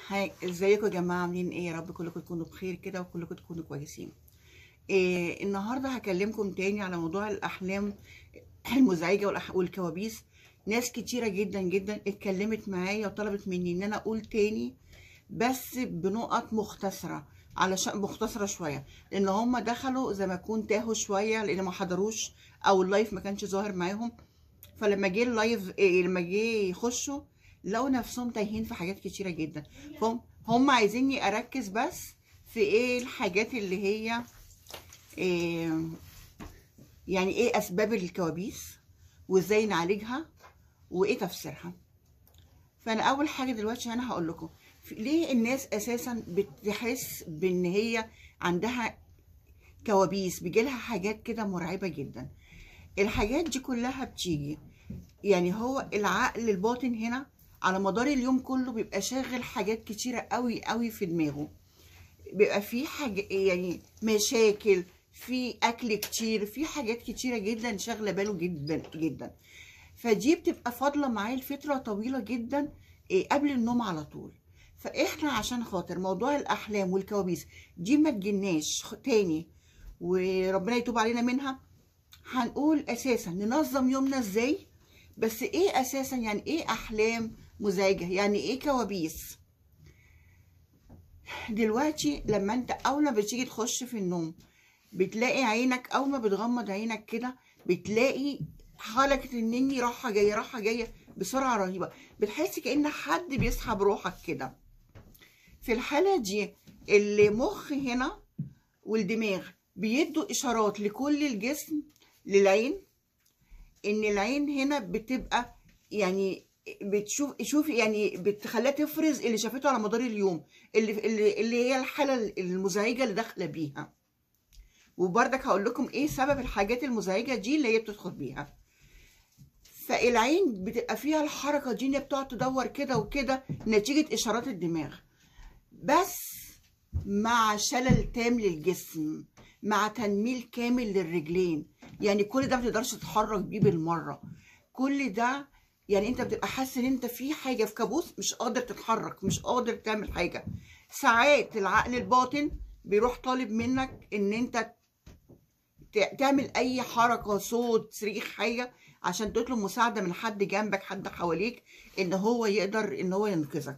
هاي ازيكم يا جماعه عاملين ايه يا رب كلكم تكونوا بخير كده وكلكم تكونوا كويسين إيه النهارده هكلمكم تاني على موضوع الاحلام المزعجه والأح- والكوابيس ناس كتيره جدا جدا اتكلمت معايا وطلبت مني ان انا اقول تاني بس بنقط مختصره علشان مختصره شويه لان هم دخلوا زي ما يكون تاهوا شويه لان ما حضروش او اللايف ما كانش ظاهر معاهم فلما جه اللايف إيه لما جه يخشوا لقوا نفسهم تايهين في حاجات كتيره جدا هم هم عايزيني اركز بس في ايه الحاجات اللي هي إيه يعني ايه اسباب الكوابيس وازاي نعالجها وايه تفسيرها فانا اول حاجه دلوقتي انا هقول لكم في- ليه الناس اساسا بتحس بان هي عندها كوابيس بيجيلها حاجات كده مرعبه جدا الحاجات دي كلها بتيجي يعني هو العقل الباطن هنا على مدار اليوم كله بيبقى شاغل حاجات كتيره قوي قوي في دماغه بيبقى في حاجة يعني مشاكل في اكل كتير في حاجات كتيره جدا شاغله باله جدا جدا فدي بتبقى فاضله معاه لفتره طويله جدا إيه، قبل النوم على طول فاحنا عشان خاطر موضوع الاحلام والكوابيس دي ما تجيناش خ- تاني وربنا يتوب علينا منها هنقول اساسا ننظم يومنا ازاي بس ايه اساسا يعني ايه احلام مزعجه يعني ايه كوابيس دلوقتي لما انت اول ما بتيجي تخش في النوم بتلاقي عينك اول ما بتغمض عينك كده بتلاقي حركة النني راحة جاية راحة جاية بسرعة رهيبة بتحس كأن حد بيسحب روحك كده في الحالة دي المخ هنا والدماغ بيدوا إشارات لكل الجسم للعين إن العين هنا بتبقى يعني بتشوف شوف يعني بتخليها تفرز اللي شافته على مدار اليوم اللي اللي, اللي هي الحالة المزعجة اللي داخلة بيها وبرضك هقول لكم ايه سبب الحاجات المزعجه دي اللي هي بتدخل بيها فالعين بتبقى فيها الحركه دي ان هي بتقعد تدور كده وكده نتيجه اشارات الدماغ بس مع شلل تام للجسم مع تنميل كامل للرجلين يعني كل ده ما تقدرش تتحرك بيه بالمره كل ده يعني انت بتبقى حاسس ان انت في حاجه في كابوس مش قادر تتحرك مش قادر تعمل حاجه ساعات العقل الباطن بيروح طالب منك ان انت ت- تعمل اي حركه صوت صريخ حاجه عشان تطلب مساعده من حد جنبك حد حواليك ان هو يقدر ان هو ينقذك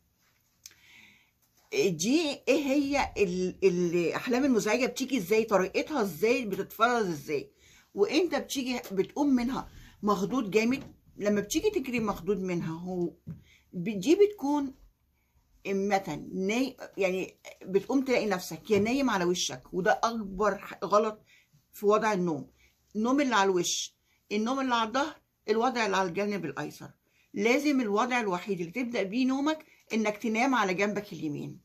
دي ايه هي ال- الاحلام المزعجه بتيجي ازاي طريقتها ازاي بتتفرز ازاي وانت بتيجي بتقوم منها مخضوض جامد لما بتيجي تجري مخضوض منها هو ب- دي بتكون مثلا ناي يعني بتقوم تلاقي نفسك يا نايم على وشك وده اكبر ح- غلط في وضع النوم النوم اللي على الوش النوم اللي على الظهر الوضع اللي على الجانب الايسر لازم الوضع الوحيد اللي تبدا بيه نومك انك تنام على جنبك اليمين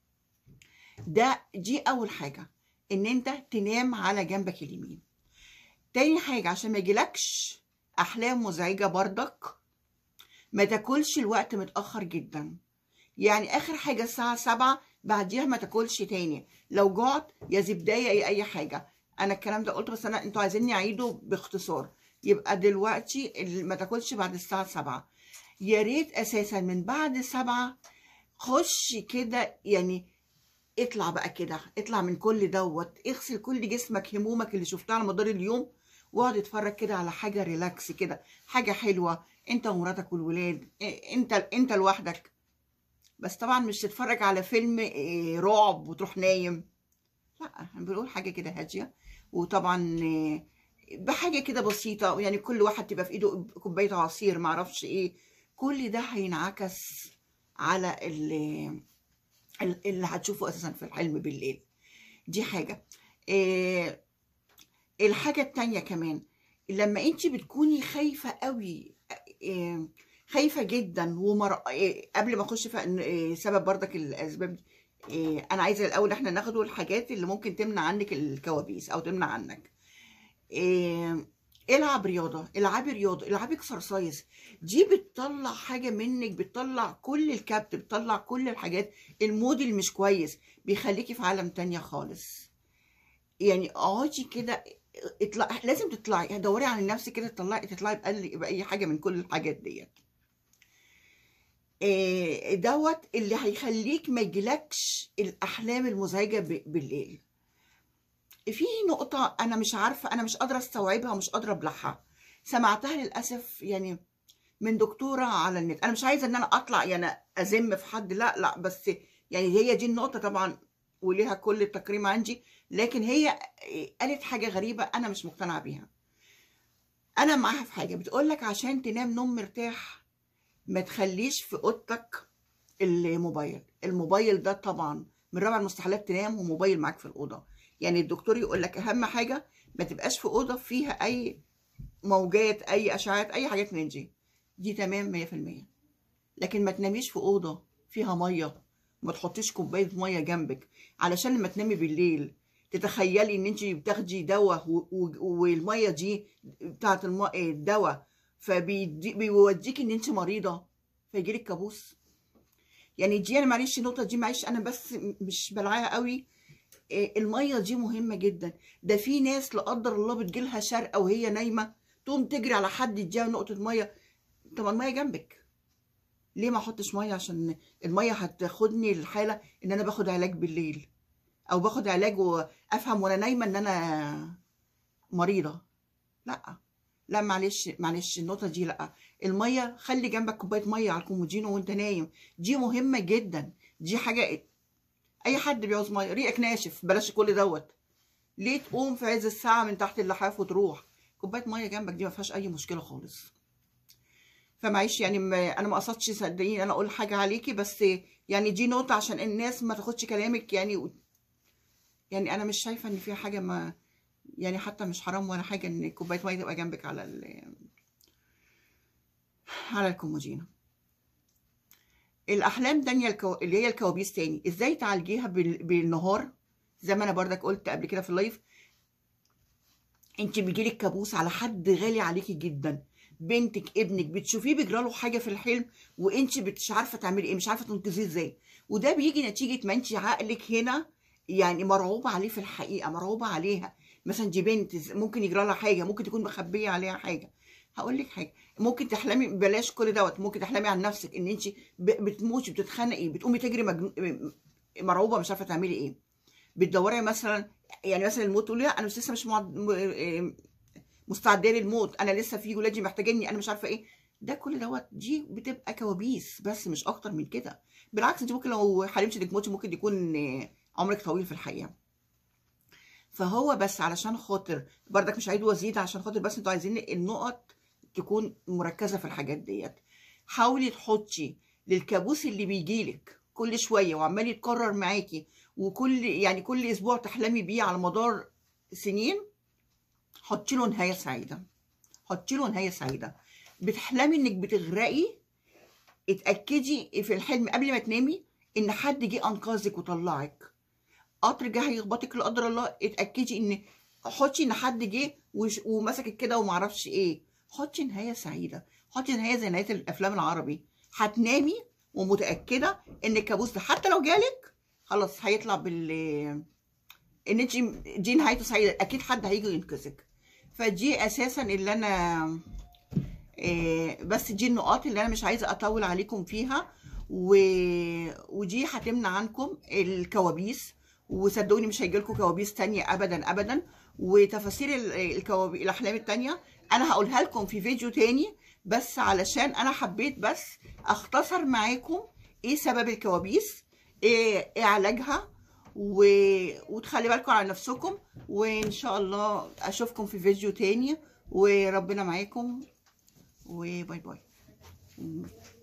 ده دي اول حاجه ان انت تنام على جنبك اليمين تاني حاجه عشان ما يجيلكش احلام مزعجه برضك ما تاكلش الوقت متاخر جدا يعني اخر حاجه الساعه سبعة بعديها ما تاكلش تاني لو جعت يا زبدايه يا اي حاجه انا الكلام ده قلته بس انا انتوا عايزيني اعيده باختصار يبقى دلوقتي ال- ما تاكلش بعد الساعه سبعة يا ريت اساسا من بعد سبعة خش كده يعني اطلع بقى كده اطلع من كل دوت اغسل كل جسمك همومك اللي شفتها على مدار اليوم واقعد اتفرج كده على حاجه ريلاكس كده حاجه حلوه انت ومراتك والولاد إيه، انت انت لوحدك بس طبعا مش تتفرج على فيلم إيه، رعب وتروح نايم لا احنا بنقول حاجه كده هاديه وطبعا إيه، بحاجه كده بسيطه يعني كل واحد تبقى في ايده كوبايه عصير معرفش ايه كل ده هينعكس على اللي, اللي هتشوفه اساسا في الحلم بالليل دي حاجه إيه الحاجه التانية كمان لما انت بتكوني خايفه قوي إيه خايفه جدا ومر... إيه قبل ما اخش في إيه سبب برضك الاسباب دي إيه انا عايزه الاول احنا ناخده الحاجات اللي ممكن تمنع عنك الكوابيس او تمنع عنك إيه العب رياضه العبي رياضه العبي اكسرسايز دي بتطلع حاجه منك بتطلع كل الكبت بتطلع كل الحاجات المود اللي مش كويس بيخليكي في عالم تانية خالص يعني اقعدي كده اطلع لازم تطلعي دوري على نفسك كده تطلعي تطلعي بأقل بأي حاجه من كل الحاجات ديت آه، دوت اللي هيخليك ما يجيلكش الاحلام المزعجه ب- بالليل في نقطه انا مش عارفه انا مش قادره استوعبها ومش قادره ابلعها سمعتها للاسف يعني من دكتوره على النت انا مش عايزه ان انا اطلع يعني ازم في حد لا لا بس يعني هي دي النقطه طبعا وليها كل التكريم عندي لكن هي قالت حاجه غريبه انا مش مقتنعه بيها انا معاها في حاجه بتقول لك عشان تنام نوم مرتاح ما تخليش في اوضتك الموبايل الموبايل ده طبعا من رابع المستحيلات تنام وموبايل معاك في الاوضه يعني الدكتور يقول لك اهم حاجه ما تبقاش في اوضه فيها اي موجات اي اشعاعات اي حاجات من دي دي تمام 100% لكن ما تناميش في اوضه فيها ميه ما تحطيش كوبايه ميه جنبك علشان لما تنامي بالليل تتخيلي ان انت بتاخدي دواء و- و- والميه دي بتاعت الم- الدواء فبيوديكي ان انت مريضه فيجيلك كابوس يعني دي انا معلش النقطه دي معلش انا بس م- مش بلعاها قوي إيه، الميه دي مهمه جدا ده في ناس لا قدر الله بتجيلها شرقه وهي نايمه تقوم تجري على حد يديها نقطه ميه طب الميه جنبك ليه ما احطش ميه عشان الميه هتاخدني للحاله ان انا باخد علاج بالليل او باخد علاج وافهم وانا نايمه ان انا مريضه لا لا معلش معلش النقطه دي لا الميه خلي جنبك كوبايه ميه على الكومودينو وانت نايم دي مهمه جدا دي حاجه اي حد بيعوز ميه ريقك ناشف بلاش كل دوت ليه تقوم في عز الساعه من تحت اللحاف وتروح كوبايه ميه جنبك دي ما فيهاش اي مشكله خالص فمعيش يعني ما انا ما قصدتش صدقيني انا اقول حاجه عليكي بس يعني دي نقطه عشان الناس ما تاخدش كلامك يعني و- يعني انا مش شايفه ان في حاجه ما يعني حتى مش حرام ولا حاجه ان كوبايه ميه تبقى جنبك على ال على الكومودينو الاحلام تانية الكو... اللي هي الكوابيس تاني ازاي تعالجيها بال... بالنهار زي ما انا بردك قلت قبل كده في اللايف انت بيجيلك كابوس على حد غالي عليكي جدا بنتك ابنك بتشوفيه بيجراله حاجه في الحلم وانت مش عارفه تعملي ايه مش عارفه تنقذيه ازاي وده بيجي نتيجه ما انت عقلك هنا يعني مرعوبه عليه في الحقيقه مرعوبه عليها مثلا دي بنت ز- ممكن يجرى لها حاجه ممكن تكون مخبيه عليها حاجه هقول لك حاجه ممكن تحلمي بلاش كل دوت ممكن تحلمي عن نفسك ان انت ب- بتموتي بتتخنقي بتقومي تجري مجنو... مرعوبه مش عارفه تعملي ايه بتدوري مثلا يعني مثلا الموت تقولي لا انا مش لسه مش معد... م- إيه مستعده للموت انا لسه في ولادي محتاجيني انا مش عارفه ايه ده كل دوت دي بتبقى كوابيس بس مش اكتر من كده بالعكس انت ممكن لو حلمتي انك تموتي ممكن يكون آه، عمرك طويل في الحقيقه فهو بس علشان خاطر بردك مش عيد وزيد عشان خاطر بس انتوا عايزين النقط تكون مركزه في الحاجات ديت حاولي تحطي للكابوس اللي بيجيلك كل شويه وعمال يتكرر معاكي وكل يعني كل اسبوع تحلمي بيه على مدار سنين حطي له نهايه سعيده حطي له نهايه سعيده بتحلمي انك بتغرقي اتاكدي في الحلم قبل ما تنامي ان حد جه انقذك وطلعك قطر جه هيخبطك لا قدر الله اتاكدي ان حطي ان حد جه وش- ومسكك كده ومعرفش ايه حطي نهايه سعيده حطي نهايه زي نهايه الافلام العربي هتنامي ومتاكده ان الكابوس ده حتى لو جالك خلاص هيطلع بال ان انت دي نهايته سعيده اكيد حد هيجي ينقذك فدي اساسا اللي انا إيه، بس دي النقاط اللي انا مش عايزه اطول عليكم فيها و... ودي هتمنع عنكم الكوابيس وصدقوني مش هيجيلكم كوابيس تانية ابدا ابدا وتفاسير ال- الكوابيس الاحلام التانية انا هقولها لكم في فيديو تاني بس علشان انا حبيت بس اختصر معاكم ايه سبب الكوابيس ايه, إيه علاجها و... وتخلي بالكم على نفسكم وان شاء الله اشوفكم في فيديو تاني وربنا معاكم وباي باي